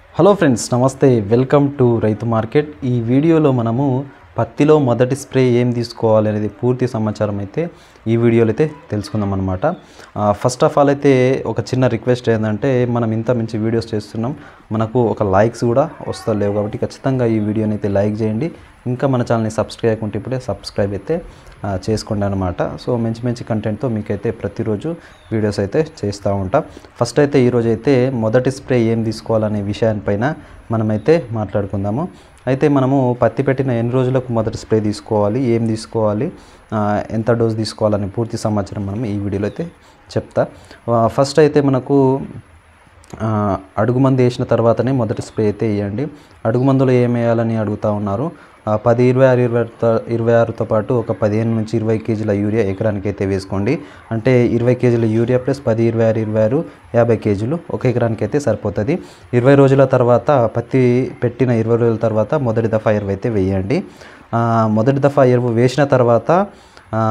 hello friends నమస్తే welcome to Raithu market ఈ వీడియోలో మనము పత్తిలో మొదటి స్ప్రే ఏం తీసుకోవాలి అనేది పూర్తి సమాచారం అయితే ఈ వీడియోలో అయితే తెలుసుకుందాం అనమాట ఫస్ట్ ఆఫ్ ఆల్ అయితే ఒక చిన్న రిక్వెస్ట్ ఏంటంటే మనం ఇంత మంచి వీడియోస్ చేస్తున్నాం మనకు ఒక లైక్స్ కూడా వస్తలేవు కాబట్టి ఖచ్చితంగా ఈ వీడియోని అయితే లైక్ చేయండి ఇంకా మన ఛానల్ని సబ్స్క్రైబ్ చేయకుంటే ఇప్పుడే సబ్స్క్రైబ్ అయితే ఆ, చేసుకోండి అనమాట సో మంచి మంచి కంటెంట్తో మీకైతే ప్రతిరోజు వీడియోస్ అయితే చేస్తూ ఉంటా ఫస్ట్ అయితే ఈరోజు అయితే మొదటి స్ప్రే ఏం తీసుకోవాలనే విషయానిపైన మనమైతే మాట్లాడుకుందాము అయితే మనము పత్తి పెట్టిన ఎన్ని రోజులకు మొదటి స్ప్రే తీసుకోవాలి ఏం తీసుకోవాలి ఆ, ఎంత డోస్ తీసుకోవాలని పూర్తి సమాచారం మనం ఈ వీడియోలో అయితే చెప్తా ఆ, ఫస్ట్ అయితే మనకు ఆ, అడుగు మందు వేసిన తర్వాతనే మొదటి స్ప్రే అయితే వేయండి అడుగు మందులో ఏం వేయాలని అడుగుతూ ఉన్నారు ఆ, పది ఇరవై ఆరు ఇరవై ఆరుతో- ఇరవై ఆరుతో పాటు ఒక పదిహేను నుంచి ఇరవై కేజీల యూరియా ఎకరానికి అయితే వేసుకోండి అంటే ఇరవై కేజీల యూరియా ప్లస్ పది ఇరవై ఆరు ఇరవై ఆరు యాభై కేజీలు ఒక ఎకరానికి అయితే సరిపోతుంది ఇరవై రోజుల తర్వాత పత్తి పెట్టిన ఇరవై రోజుల తర్వాత మొదటి దఫా ఎరువు అయితే వేయండి ఆ, మొదటి దఫా ఎరువు వేసిన తర్వాత ఆ,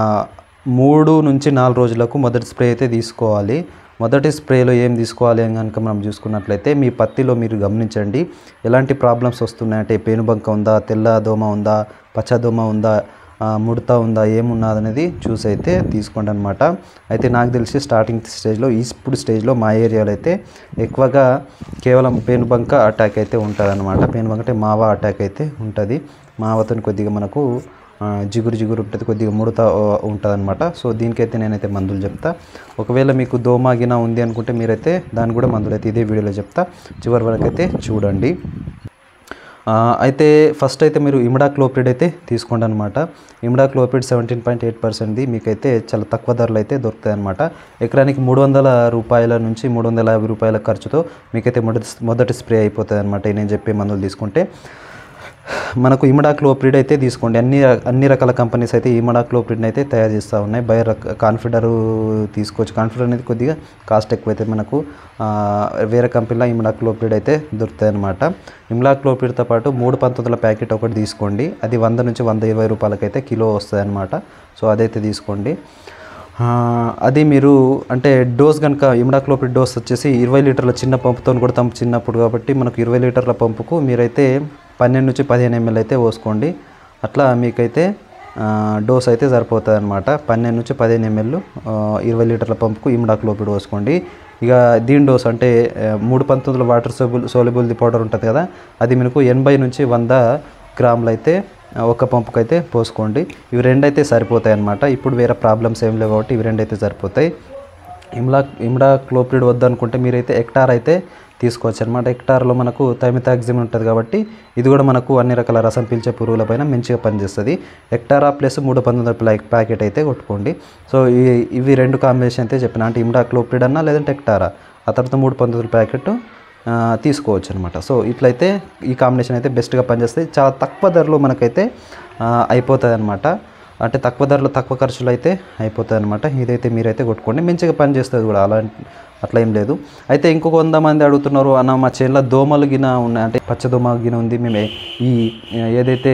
మూడు నుంచి నాలుగు రోజులకు మొదటి స్ప్రే అయితే తీసుకోవాలి మొదటి స్ప్రేలో ఏం తీసుకోవాలి అని కనుక మనం చూసుకున్నట్లయితే మీ పత్తిలో మీరు గమనించండి ఎలాంటి ప్రాబ్లమ్స్ వస్తున్నాయంటే పేనుబంక ఉందా తెల్ల దోమ ఉందా పచ్చ దోమ ఉందా ఆ, ముడత ఉందా ఏమున్నది అనేది చూసి అయితే తీసుకోండి అనమాట అయితే నాకు తెలిసి స్టార్టింగ్ స్టేజ్లో ఇప్పుడు స్టేజ్లో మా ఏరియాలో అయితే ఎక్కువగా కేవలం పేనుబంక అటాక్ అయితే ఉంటుంది అనమాట పేనుబంక అంటే మావా అటాక్ అయితే ఉంటుంది మావతో కొద్దిగా మనకు ఆ, జిగురు జిగురు ఉంటుంది కొద్దిగా ముడత ఉంటుంది అనమాట సో దీనికైతే నేనైతే మందులు చెప్తా ఒకవేళ మీకు దోమాగిన ఉంది అనుకుంటే మీరైతే దాన్ని కూడా మందులు అయితే ఇదే వీడియోలో చెప్తా చివరి వరకు అయితే చూడండి ఆ, అయితే ఫస్ట్ అయితే మీరు ఇమిడాక్లోపిడ్ అయితే తీసుకోండి అనమాట ఇమిడాక్లోపిడ్ సెవెంటీన్ పాయింట్ ఎయిట్ పర్సెంట్ది మీకైతే చాలా తక్కువ ధరలు అయితే దొరుకుతాయి అనమాట ఎకరానికి మూడు వందల రూపాయల నుంచి మూడు వందల యాభై రూపాయల ఖర్చుతో మీకైతే మొదటి మొదటి స్ప్రే అయిపోతుంది అనమాట నేను చెప్పే మందులు తీసుకుంటే మనకు ఇమడాక్లోప్రిడ్ అయితే తీసుకోండి అన్ని అన్ని రకాల కంపెనీస్ అయితే ఇమడాక్లోప్రిడ్ని అయితే తయారు చేస్తూ ఉన్నాయి బై కాన్ఫిడర్ తీసుకోవచ్చు కాన్ఫిడర్ అనేది కొద్దిగా కాస్ట్ ఎక్కువైతే మనకు ఆ, వేరే కంపెనీలో ఇమడాక్లోప్రిడ్ అయితే దొరుకుతాయి అనమాట ఇమడాక్లోప్రిడ్తో పాటు మూడు పంతొమ్మిదిల ప్యాకెట్ ఒకటి తీసుకోండి అది వంద నుంచి వంద ఇరవై రూపాయలకైతే కిలో వస్తుంది అనమాట సో అదైతే తీసుకోండి ఆ, అది మీరు అంటే డోస్ కనుక ఇమిడాక్లోపిడ్ డోస్ వచ్చేసి ఇరవై లీటర్ల చిన్న పంపుతో కొడతాం చిన్నప్పుడు కాబట్టి మనకు ఇరవై లీటర్ల పంపుకు మీరైతే పన్నెండు నుంచి పదిహేను ఎంఎల్ అయితే పోసుకోండి అట్లా మీకైతే ఆ, డోస్ అయితే సరిపోతుంది అనమాట పన్నెండు నుంచి పదిహేను ఎంఎల్ ఇరవై లీటర్ల పంపుకు ఇమిడాక్లోపిడ్ పోసుకోండి ఇక దీని డోస్ అంటే ఆ, మూడు పంతొమ్మిదిలో వాటర్ సోబుల్ సోలబుల్ది పౌడర్ ఉంటుంది కదా అది మీకు ఎనభై నుంచి వంద గ్రాములు అయితే ఆ, ఒక పంపుకి అయితే పోసుకోండి ఇవి రెండు అయితే సరిపోతాయి అన్నమాట ఇప్పుడు వేరే ప్రాబ్లమ్స్ ఏం లేవు కాబట్టి ఇవి రెండు అయితే సరిపోతాయి ఇమ్లా ఇమ్డా క్లోప్రిడ్ వద్దనుకుంటే మీరైతే హెక్టార్ అయితే తీసుకోవచ్చు అనమాట హెక్టార్లో మనకు థైమితాక్సిమ్ ఉంటుంది కాబట్టి ఇది కూడా మనకు అన్ని రకాల రసం పీల్చే పురుగులపైన మంచిగా పనిచేస్తుంది హెక్టారా ప్లస్ మూడు పంతొమ్మిది ప్లా ప్యాకెట్ అయితే కొట్టుకోండి సో ఈ ఇవి రెండు కాంబినేషన్ అయితే చెప్పిన అంటే ఇమ్డా క్లోప్రిడ్ అన్నా లేదంటే హెక్టారా ఆ తర్వాత మూడు పంతొమ్మిది ప్యాకెట్ ఆ, తీసుకోవచ్చు అనమాట సో ఇట్లయితే ఈ కాంబినేషన్ అయితే బెస్ట్గా పనిచేస్తుంది చాలా తక్కువ ధరలో మనకైతే అయిపోతుంది అనమాట అంటే తక్కువ ధరలో తక్కువ ఖర్చులు అయితే అయిపోతుంది అనమాట ఇదైతే మీరైతే కొట్టుకోండి మంచిగా పనిచేస్తుంది కూడా అలా అట్లా ఏం లేదు అయితే ఇంకొక వంద మంది అడుగుతున్నారు అన్న మా చేనులో దోమలు గిన ఉన్నాయి అంటే పచ్చ దోమ గిన ఉంది మేము ఈ ఏదైతే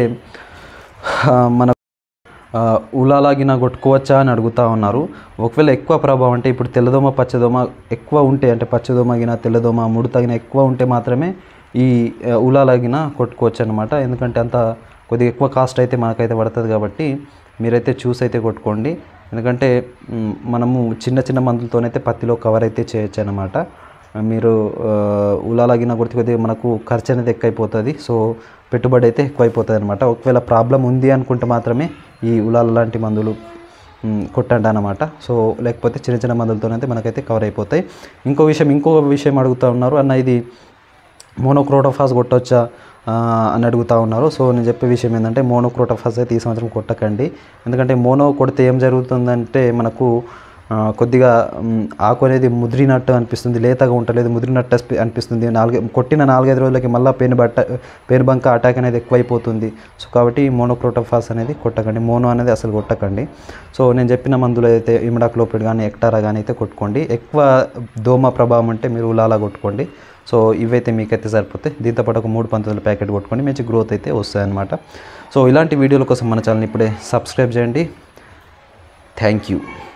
ఆ, మన ఆ, ఉలాలాగిన కొట్టుకోవచ్చా అని అడుగుతూ ఉన్నారు ఒకవేళ ఎక్కువ ప్రభావం అంటే ఇప్పుడు తెల్లదోమ పచ్చదోమ ఎక్కువ ఉంటే అంటే పచ్చదోమ గిన తెల్లదోమ ముడు తగిన ఎక్కువ ఉంటే మాత్రమే ఈ ఆ, ఉలాలాగిన కొట్టుకోవచ్చు అనమాట ఎందుకంటే అంత కొద్దిగా ఎక్కువ కాస్ట్ అయితే మనకైతే పడుతుంది కాబట్టి మీరైతే చూసి అయితే కొట్టుకోండి ఎందుకంటే మ్, మనము చిన్న చిన్న మందులతోనైతే పత్తిలో కవర్ అయితే చేయొచ్చు అనమాట మీరు ఆ, ఉలాలాగిన కొడితే కొద్దిగా మనకు ఖర్చు అనేది ఎక్కువైపోతుంది సో పెట్టుబడి అయితే ఎక్కువైపోతుంది అనమాట ఒకవేళ ప్రాబ్లం ఉంది అనుకుంటే మాత్రమే ఈ ఉలాల లాంటి మందులు మ్, కొట్టండి అనమాట సో లేకపోతే చిన్న చిన్న మందులతోనైతే మనకైతే కవర్ అయిపోతాయి ఇంకో విషయం ఇంకో విషయం అడుగుతూ ఉన్నారు అన్న ఇది మోనోక్రోటోఫాస్ కొట్టొచ్చా ఆ, అని అడుగుతూ ఉన్నారు సో నేను చెప్పే విషయం ఏంటంటే మోనోక్రోటోఫాస్ అయితే ఈ సంవత్సరం కొట్టకండి ఎందుకంటే మోనో కొడితే ఏం జరుగుతుందంటే మనకు ఆ, కొద్దిగా మ్, ఆకు అనేది ముదిరినట్టు అనిపిస్తుంది లేతగా ఉండలేదు ముదిరినట్టు అనిపి- అనిపిస్తుంది నాలుగు కొట్టిన నాలుగైదు రోజులకి మళ్ళీ పేను బట్ట పేను బంక అటాక్ అనేది ఎక్కువైపోతుంది సో కాబట్టి మోనోక్రోటోఫాస్ అనేది కొట్టకండి మోనో అనేది అసలు కొట్టకండి సో నేను చెప్పిన మందులు అయితే ఇమిడాక్లోపిడ్ కానీ ఎక్టారా కానీ అయితే కొట్టుకోండి ఎక్కువ దోమ ప్రభావం అంటే మీరు ఉలాలా కొట్టుకోండి సో ఇవైతే మీకైతే సరిపోతాయి దీంతోపాటు ఒక మూడు పంతొమ్మిది ప్యాకెట్ కొట్టుకోండి మంచి గ్రోత్ అయితే వస్తాయన్నమాట సో ఇలాంటి వీడియోల కోసం మన ఛానల్ ఇప్పుడే సబ్స్క్రైబ్ చేయండి థ్యాంక్ యూ